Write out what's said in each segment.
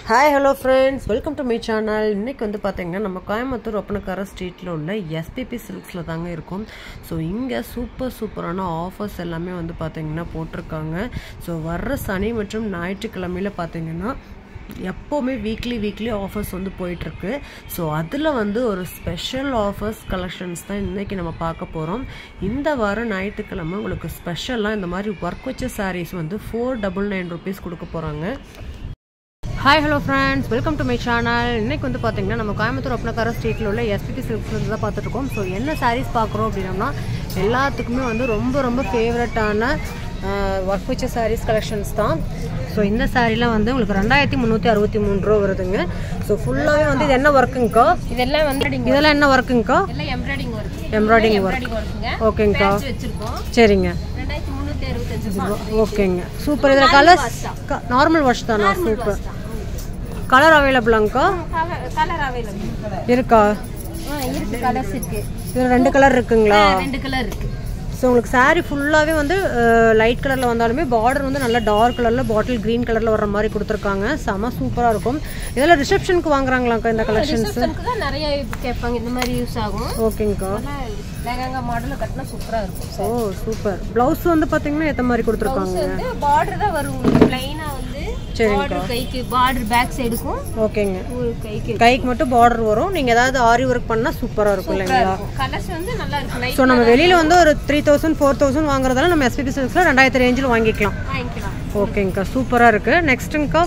Hi hello friends welcome to my channel இன்னைக்கு வந்து பார்த்தீங்கன்னா நம்ம கோயம்புத்தூர் ஒப்பனக்கார ஸ்ட்ரீட்டில் உள்ள எஸ்பிபி சில்க்ஸில் தாங்க இருக்கும் ஸோ இங்கே சூப்பர் சூப்பரான ஆஃபர்ஸ் எல்லாமே வந்து பார்த்தீங்கன்னா போட்டிருக்காங்க ஸோ வர்ற சனி மற்றும் ஞாயிற்றுக்கிழமையில் பார்த்தீங்கன்னா எப்போவுமே வீக்லி வீக்லி ஆஃபர்ஸ் வந்து போயிட்டுருக்கு ஸோ அதில் வந்து ஒரு ஸ்பெஷல் ஆஃபர்ஸ் கலெக்ஷன்ஸ் தான் இன்றைக்கி நம்ம பார்க்க போகிறோம் இந்த வாரம் ஞாயிற்றுக்கிழமை உங்களுக்கு ஸ்பெஷலாக இந்த மாதிரி ஒர்க் வச்ச சாரீஸ் வந்து ஃபோர் டபுள் நைன் ருபீஸ் கொடுக்க போகிறாங்க hi hello friends welcome to my channel இன்னைக்கு வந்து பார்த்தீங்கன்னா நம்ம கோயம்புத்தூர் ஒப்பனக்கார ஸ்ட்ரீட்டில் உள்ள எஸ்பிபி சில்க்ஸ் தான் பார்த்துட்ருக்கோம் ஸோ என்ன சாரீஸ் பார்க்குறோம் அப்படின்னம்னா எல்லாத்துக்குமே வந்து ரொம்ப ரொம்ப ஃபேவரட்டான ஒர்க் வச்ச சாரீஸ் கலெக்ஷன்ஸ் தான் ஸோ இந்த சாரீலாம் வந்து உங்களுக்கு ரெண்டாயிரத்தி முந்நூற்றி அறுபத்தி மூணு ரூபா வருதுங்க ஸோ ஃபுல்லாகவே வந்து இது என்ன ஒர்க்குங்கக்கா இதெல்லாம் வந்து இதெல்லாம் என்ன ஒர்க்குங்கக்கா எல்லாம் எம்ப்ராய்டிங் ஒர்க் எம்ப்ராய்டிங் ஒர்க் ஒர்க்குங்க ஓகேங்கக்கா வச்சிருக்கோம் சரிங்க ரெண்டாயிரத்தி முந்நூற்றி அறுபத்தஞ்சு ஓகேங்க சூப்பர் இதில் கலர்ஸ் நார்மல் வாஷ் தானா சூப்பர் கலர் அவைலபிளாங்கக்கா கலர் அவைலபிள் இருக்கா ஆ இருக்கு கலர்ஸ் இருக்கு இதில் ரெண்டு கலர் இருக்குங்களா ரெண்டு கலர் இருக்கு ஸோ உங்களுக்கு saree ஃபுல்லாகவே வந்து லைட் கலரில் வந்தாலுமே பார்டர் வந்து நல்லா டார்க் கலரில் பாட்டில் க்ரீன் கலரில் வர்ற மாதிரி கொடுத்துருக்காங்க செம சூப்பராக இருக்கும் இதெல்லாம் ரிசப்ஷனுக்கு வாங்குறாங்களாக்கா இந்த கலெக்ஷன்ஸ் ரிசப்ஷனுக்கு தான் நிறைய கேட்பாங்க இந்த மாதிரி யூஸ் ஆகும் ஓகேங்கக்கா லெஹங்கா மாடலில் கட்டினா சூப்பரா இருக்கும் ஓ சூப்பர் ப்ளவுஸ் வந்து பார்த்தீங்கன்னா ஏற்ற மாதிரி கொடுத்துருக்காங்க இது வந்து பார்டர் தான் வரும் உங்களுக்கு பிளைனா வந்து சரிங்கக்கா. பார்டர் கைக்கு பார்டர் பேக் சைடுக்கும் ஓகேங்க ஒரு கைக்கு கைக்கு மட்டும் பார்டர் வரும் நீங்கள் ஏதாவது ஆரி ஒர்க் பண்ணால் சூப்பராக இருக்கும் இல்லைங்களா கலர்ஸ் வந்து நல்லா இருக்கும் லைட் ஸோ நம்ம வெளியில் வந்து ஒரு த்ரீ தௌசண்ட் ஃபோர் தௌசண்ட் வாங்குறதால நம்ம எஸ்பிபி சில்க்ஸில் ரெண்டாயிரத்தி ரேஞ்சில் வாங்கிக்கலாம் வாங்கிக்கலாம் ஓகேங்கக்கா சூப்பராக இருக்குது நெக்ஸ்ட்டுங்கக்கா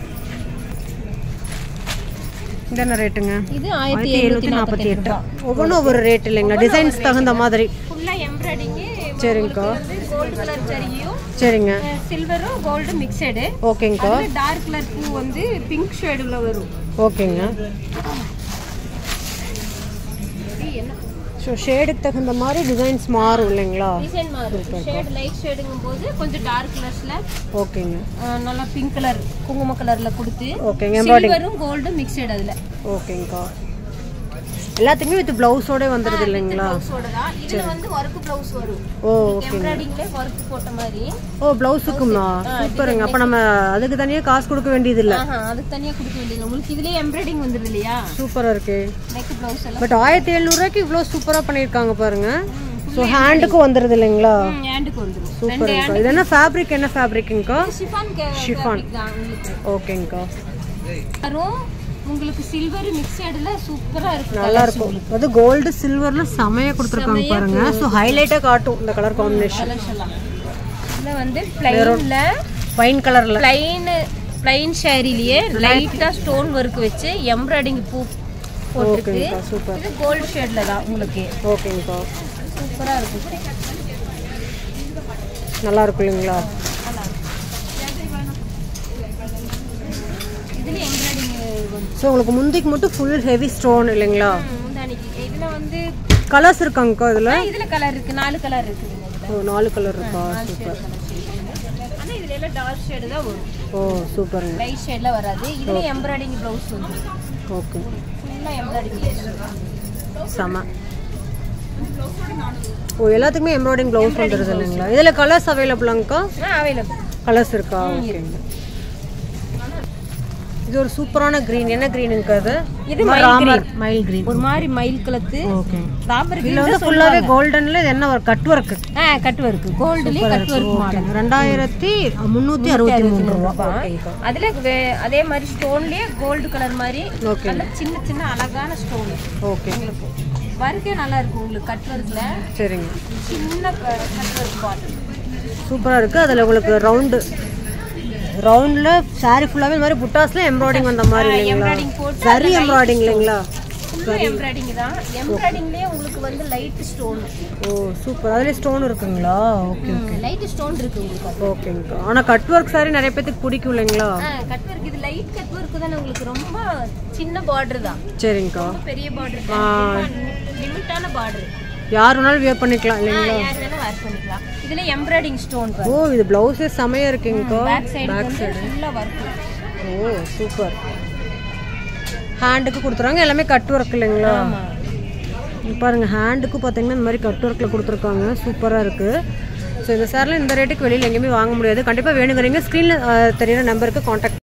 இது என்ன ரேட்டுங்க இது ஆயிரத்தி ஆயிரத்தி எழுநூற்றி நாற்பத்தி எட்டு ஒவ்வொன்றும் ஒவ்வொரு ரேட் இல்லைங்களா டிசைன்ஸ் தகுந்த மாதிரி ஃபுல்லா எம்ப்ராய்டிங் சரிங்கக்கா கோல்டு கலர் சரியும் சரிங்க சில்வரும் கோல்டு மிக்சடு ஓகேங்கக்கா டார்க் கலர் பூ வந்து பிங்க் ஷேடுல வரும் ஓகேங்க ஸோ ஷேடுக்கு தகுந்த மாதிரி டிசைன்ஸ் மாறும் இல்லைங்களா டிசைன் மாறும் ஷேட் லைட் ஷேடுங்கும் போது கொஞ்சம் டார்க் கலர்ஸ்ல ஓகேங்க நல்லா பிங்க் கலர் குங்கும கலர்ல கொடுத்து ஓகேங்க சில்வரும் கோல்டு மிக்சடு அதுல ஓகேங்கக்கா எல்லாத்துக்குமே வித் ப்ளவுஸோட வந்துடுது இல்லைங்களா ப்ளவுஸோட தான் இதுல வந்து ஒர்க் ப்ளவுஸ் வரும் ஓ எம்ப்ராய்டிங்ல ஒர்க் போட்ட மாதிரி ஓ ப்ளவுஸுக்குமா சூப்பருங்க அப்போ நம்ம அதுக்கு தனியாக காசு கொடுக்க வேண்டியதில்லை ஆஹா அதுக்கு தனியா கொடுக்க வேண்டியது உங்களுக்கு இதுலயே எம்ப்ராய்டிங் வந்துருது இல்லையா சூப்பராக இருக்கே நெக் ப்ளவுஸ் எல்லாம் பட் ஆயிரத்தி எழுநூறுவாய்க்கு இவ்வளோ சூப்பராக பண்ணியிருக்காங்க பாருங்க ஸோ ஹேண்டுக்கும் வந்துடுது இல்லைங்களா ஹேண்டுக்கு வந்துரும் சூப்பருங்கக்கா இது என்ன ஃபேப்ரிக் என்ன ஃபேப்ரிக்குங்கக்கா ஷிஃபான் Chiffon. தான் உங்களுக்கு ஓகேங்கக்கா வரும் உங்களுக்கு சில்வர் மிக்சடுல சூப்பரா இருக்கும் நல்லா இருக்கும் அது கோல்டு சில்வர்ல செமையா கொடுத்துருக்காங்க பாருங்க ஸோ ஹைலைட்டாக காட்டும் இந்த கலர் காம்பினேஷன் கலர்ஸ் எல்லாம் இதுல வந்து பிளைன்ல வைன் கலர்ல பிளைன் பிளைன் ஷேரிலேயே லைட்டா ஸ்டோன் ஒர்க் வச்சு எம்ப்ராய்டிங் பூ போட்டிருக்கு ஓகேங்கக்கா சூப்பர் இது கோல்டு ஷேட்ல தான் உங்களுக்கு ஓகேங்கக்கா சூப்பரா இருக்கும் நல்லா இருக்கும் இல்லைங்களா இதுல எம்ப்ராய்டிங் வந்து ஸோ உங்களுக்கு முந்திக்கு மட்டும் ஃபுல் ஹெவி ஸ்டோன் இல்லைங்களா முந்தானிக்கு இதுல வந்து கலர்ஸ் இருக்காங்கக்கா இதில் ஆ, இதுல கலர் இருக்கு நாலு கலர் இருக்குதுங்க இதுல ஓ நாலு கலர் இருக்கா சூப்பர் ஆனா இதுல எல்லாம் டார்க் ஷேடு தான் வரும் ஓ சூப்பருங்க லைட் ஷேட்ல வராது இதுல எம்ப்ராய்டிங் ப்ளவுஸ் வந்து ஓகே ஃபுல்லா எம்ப்ராய்டிங் செம ஓ எல்லாத்துக்குமே எம்ப்ராய்டிங் ப்ளவுஸ் வந்துடுது இல்லைங்களா இதில் கலர்ஸ் அவைலபிளாங்கக்கா அவைலபிள் கலர்ஸ் இருக்கா ஓகேங்க இது ஒரு சூப்பரான green என்ன க்ரீனுங்க அது இது ராமர் மயில் green ஒரு மாதிரி மயில் கலத்து ஓகே ராபர் இதில் வந்து ஃபுல்லாகவே கோல்டன்ல இது என்ன ஒரு கட் ஒர்க்கு ஆ கட் ஒர்க் கோல்டுலயே கட் ஒர்க் மாடல் ரெண்டாயிரத்தி முந்நூற்றி அறுபத்தி மூணு ரூபா அதுல வே- அதே மாதிரி ஸ்டோன்லயே கோல்டு கலர் மாதிரி ஓகே நல்ல சின்ன சின்ன அழகான ஸ்டோன் ஓகே உங்களுக்கு ஒர்க்கே நல்லா இருக்கும் உங்களுக்கு கட் ஒர்க்ல சரிங்க சின்ன கட் ஒர்க் பாட்டில் சூப்பராக இருக்குது அதில் உங்களுக்கு ரவுண்டு ரவுண்டில் சாரி ஃபுல்லாகவே இந்த மாதிரி புட்டாஸில் எம்ப்ராய்டிங் வந்த மாதிரி இல்லைங்களா எம்ப்ராய்டிங் போட்டு சரி எம்ப்ராய்டிங் இல்லைங்களா ஃபுல்லா எம்ப்ராய்டிங் தான் எம்ப்ராய்டிங்லயே உங்களுக்கு வந்து லைட் ஸ்டோன் ஓ சூப்பர் அதுலேயே ஸ்டோன் இருக்குங்களா ஓகே லைட் ஸ்டோன் இருக்கு உங்களுக்கு அது. ஓகேங்கக்கா ஆனால் கட் ஒர்க் சாரி நிறைய பேத்துக்கு பிடிக்கும் இல்லைங்களா ஆ கட் ஒர்க் இது லைட் கட் ஒர்க் தானே உங்களுக்கு ரொம்ப சின்ன பார்டர் தான் சரிங்கக்கா ரொம்ப பெரிய பார்டர் லிமிட்டான பார்டர் யார் வேணாலும் வியர் பண்ணிக்கலாம் இல்லைங்களா யார் வேணா வேர் பண்ணிக்கலாம் இதுல எம்ப்ராய்டிங் ஸ்டோன் ஓ இது ப்ளவுஸே செமையாக இருக்குங்கக்கா பேக் சைடு வந்து ஃபுல்லா ஒர்க் ஓ சூப்பர் ஹேண்டுக்கு கொடுத்துறாங்க எல்லாமே கட் ஒர்க் இல்லைங்களா ஆமா இங்க பாருங்க ஹேண்டுக்கு பார்த்தீங்கன்னா இந்த மாதிரி கட் ஒர்க்கில் கொடுத்துருக்காங்க சூப்பராக இருக்குது ஸோ இந்த சாரில் இந்த ரேட்டுக்கு வெளியில் எங்கேயுமே வாங்க முடியாது கண்டிப்பாக வேணுங்கிறீங்க ஸ்க்ரீனில் தெரியிற நம்பருக்கு காண்டாக்ட்